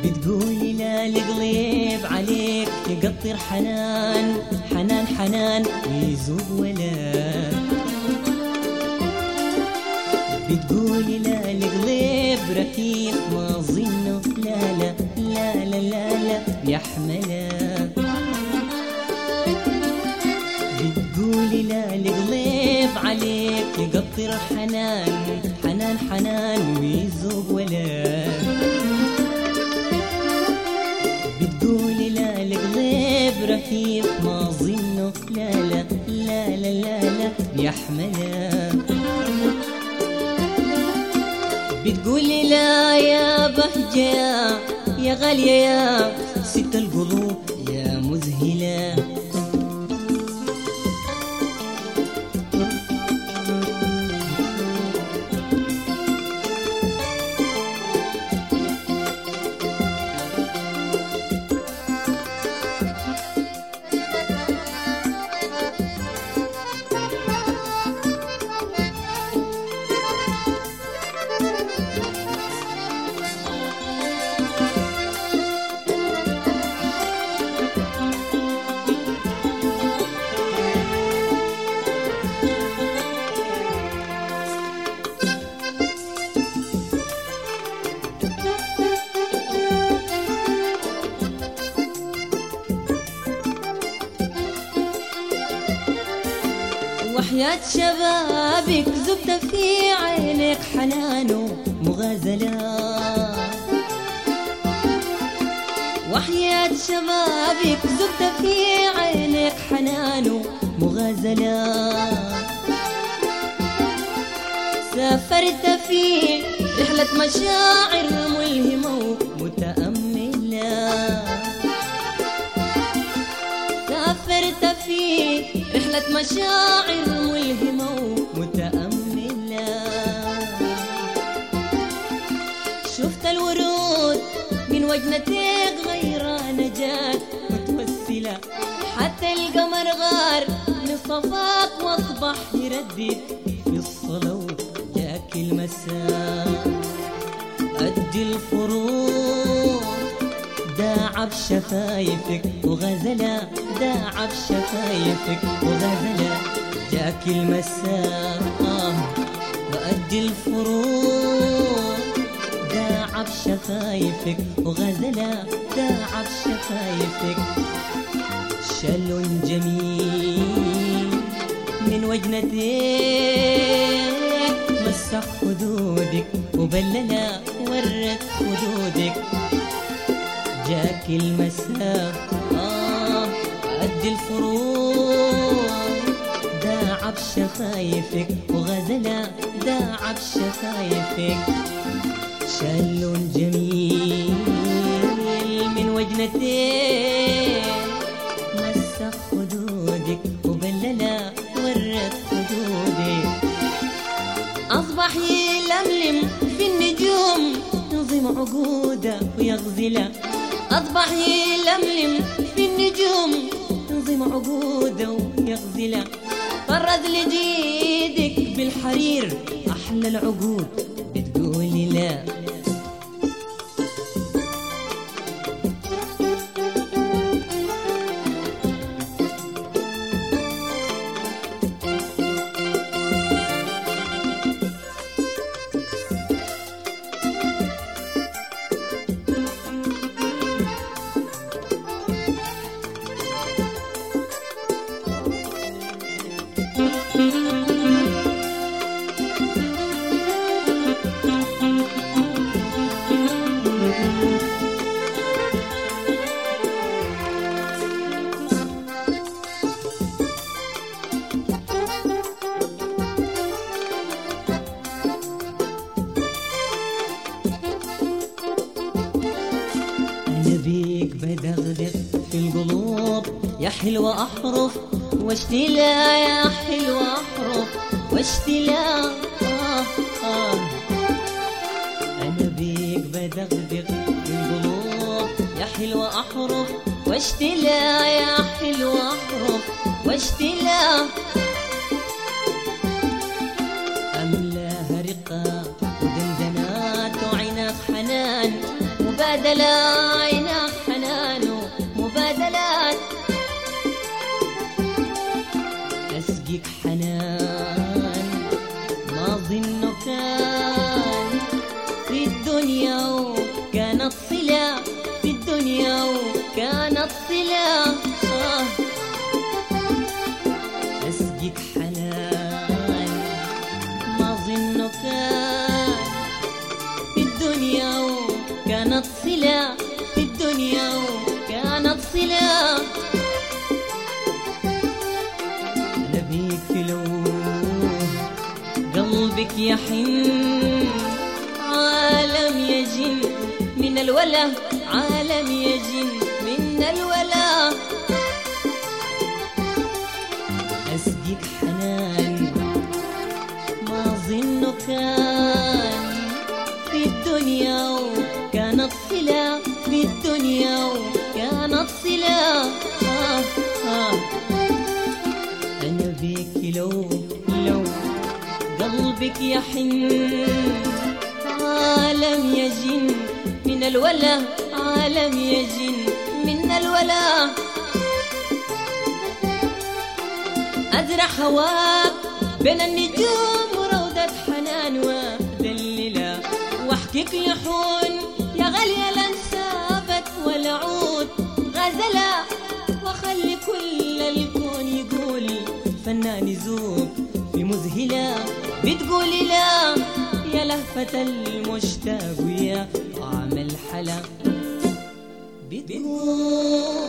بتقولي لا القليب عليك تقطر حنان حنان حنان ويزوق ولا بتقولي لا القليب رفيق ما ظنه لا لا لا لا لا لا يحمله بتقولي لا القليب عليك تقطر حنان حنان حنان ويزوق ولا بتقولي لا القليب رفيق ما ظنه لا لا لا لا لا لا يحمله بتقولي لا يا بهجة يا غالية يا ست القلوب يا مذهلة وحياة شبابك زبدة في عينك حنان مغازلة وحياة شبابك زبدة في عينك حنان مغازلة سافرت في رحلة مشاعر ملهمة ومتأملة سافرت في رحلة مشاعر ملهمة ومتأملة شفت الورود من وجنتك غيرانة جات متوسلة حتى القمر غار من صفاك واصبح يردد في الصلاة جاك المساء أدي الفروض داع بشفايفك وغزلة داع بشفايفك وغزلة جاك المساء آه وأدي الفروض داع بشفايفك وغزلة داع بشفايفك شل جميل من وجنتك مسح خدودك وبللا ورت خدودك جاك المساء آه قد الفروض داع بشفايفك وغزلة داع بشفايفك شل جميل من وجنتين مسخ خدودك وبللا ورت خدودك أصبح يلملم في النجوم ينظم عقوده ويغزله أصبح يلملم في النجوم ينظم عقوده ويغزله طرز لجيدك بالحرير أحلى العقود بتقولي لا أنا بيك بدغدغ في القلوب يا حلوة أحرف واشتلا يا حلوة أحرف واشتلا آه آه أنا بيك بدغدغ في القلوب يا حلوة أحرف واشتلا يا حلوة أحرف واشتلا أملاها رقة ودندنات وعينك حنان مبادلة عينك حنان مبادلات أسقيك حنان ما ظنه كان في الدنيا وكانت صلة في الدنيا وكانت صلة آه أسقيك حنان ما ظنه كان في الدنيا وكانت صلة في الدنيا وكانت صلة أنا بيك في لو قلبك يحن عالم يجن من الولا عالم يجن من الولا أسقيك حنان ما ظنه كان في الدنيا وكانت صلة في الدنيا وكانت صلة آه آه أنا بيك لو لو قلبك يحن عالم يجن من الولا عالم يجن من الولا أزرع هواك بين النجوم وروضة حنان ودللة واحكيك يحون يا غالية لانسابك والعود غزلة وخلي كل الكون يقول فنان يذوب في مذهلة بتقولي لا يا لهفة المشتاق ويا طعم الحلا بتقول